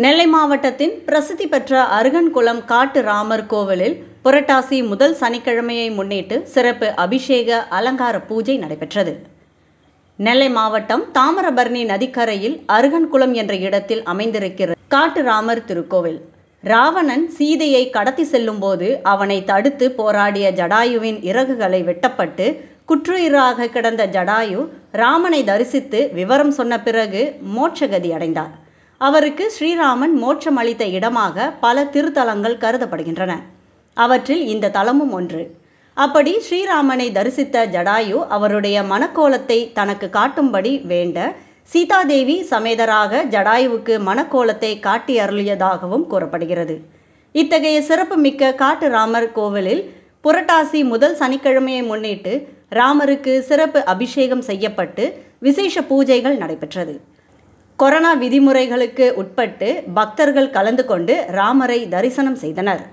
நெல்லை மாவட்டத்தின் பிரசித்தி பெற்ற அருகன்குளம் காட்டு ராமர் கோவிலில் புரட்டாசி முதல் சனிக்கிழமையை முன்னிட்டு சிறப்பு அபிஷேக அலங்கார பூஜை நடைபெற்றது நெல்லை மாவட்டம் தாமிரபரணி நதிக்கரையில் அருகன்குளம் என்ற இடத்தில் அமைந்திருக்கிற காட்டு ராமர் திருக்கோவில் ராவணன் சீதையை கடத்தி செல்லும்போது அவனை தடுத்து போராடிய ஜடாயுவின் இறகுகளை வெட்டப்பட்டு குற்றுயிராக கிடந்த ஜடாயு ராமனை தரிசித்து விவரம் சொன்ன பிறகு மோட்சகதி அடைந்தார் அவருக்கு ஸ்ரீராமன் மோட்சம் அளித்த இடமாக பல திருத்தலங்கள் கருதப்படுகின்றன அவற்றில் இந்த தலமும் ஒன்று அப்படி ஸ்ரீராமனை தரிசித்த ஜடாயு அவருடைய மனக்கோலத்தை தனக்கு காட்டும்படி வேண்ட சீதாதேவி சமேதராக ஜடாயுவுக்கு மனக்கோலத்தை காட்டி அருளியதாகவும் கூறப்படுகிறது இத்தகைய சிறப்புமிக்க காட்டு ராமர் கோவிலில் புரட்டாசி முதல் சனிக்கிழமையை முன்னிட்டு ராமருக்கு சிறப்பு அபிஷேகம் செய்யப்பட்டு விசேஷ பூஜைகள் நடைபெற்றது கொரோனா விதிமுறைகளுக்கு உட்பட்டு பக்தர்கள் கலந்து கொண்டு ராமரை தரிசனம் செய்தனர்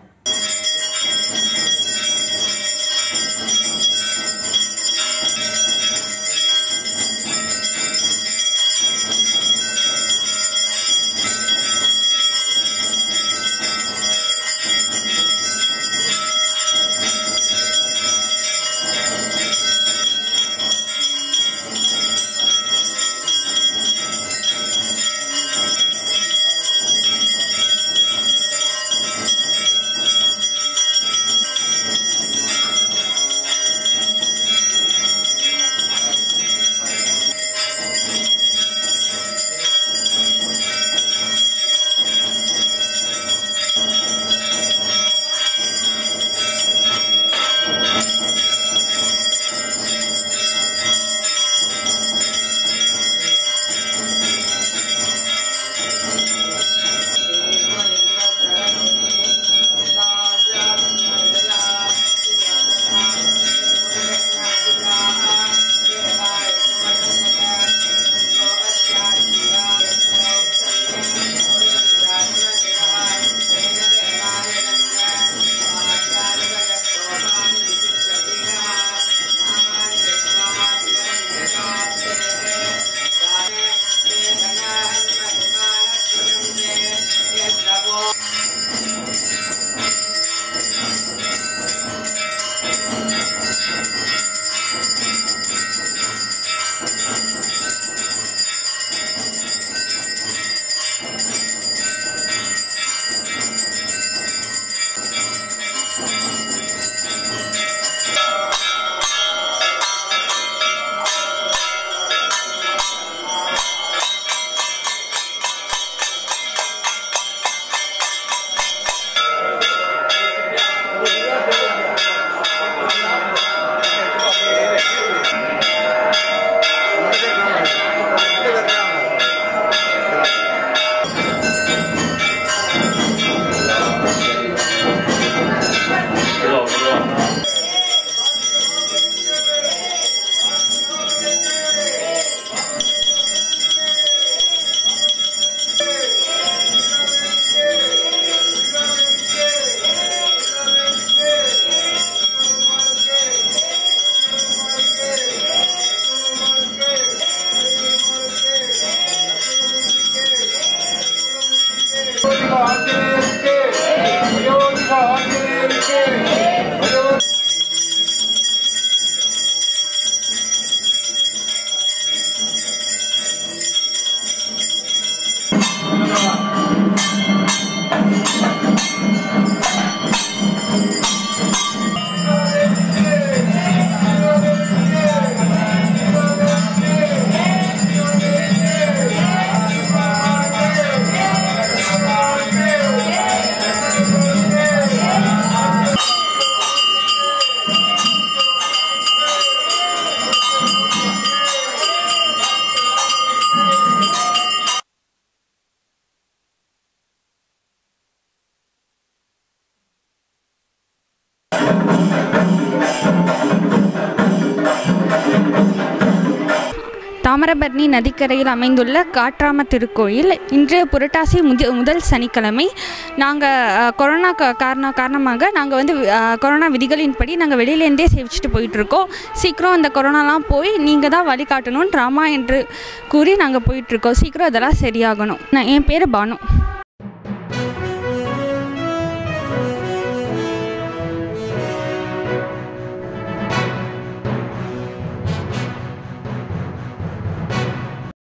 தாமிரபரணி நதிக்கரையில் அமைந்துள்ள காட்ராம திருக்கோயில் இன்று புரட்டாசி முத முதல் சனிக்கிழமை நாங்கள் கொரோனா கா- காரண காரணமாக நாங்கள் வந்து அஹ், கொரோனா விதிகளின்படி நாங்கள் வெளியிலேருந்தே சேவிச்சுட்டு போயிட்டுருக்கோம் சீக்கிரம் அந்த கொரோனாலாம் போய் நீங்கள் தான் வழிகாட்டணும் ராமா என்று கூறி நாங்கள் போயிட்டுருக்கோம் சீக்கிரம் அதெல்லாம் சரியாகணும் நான் என் பேர் பானு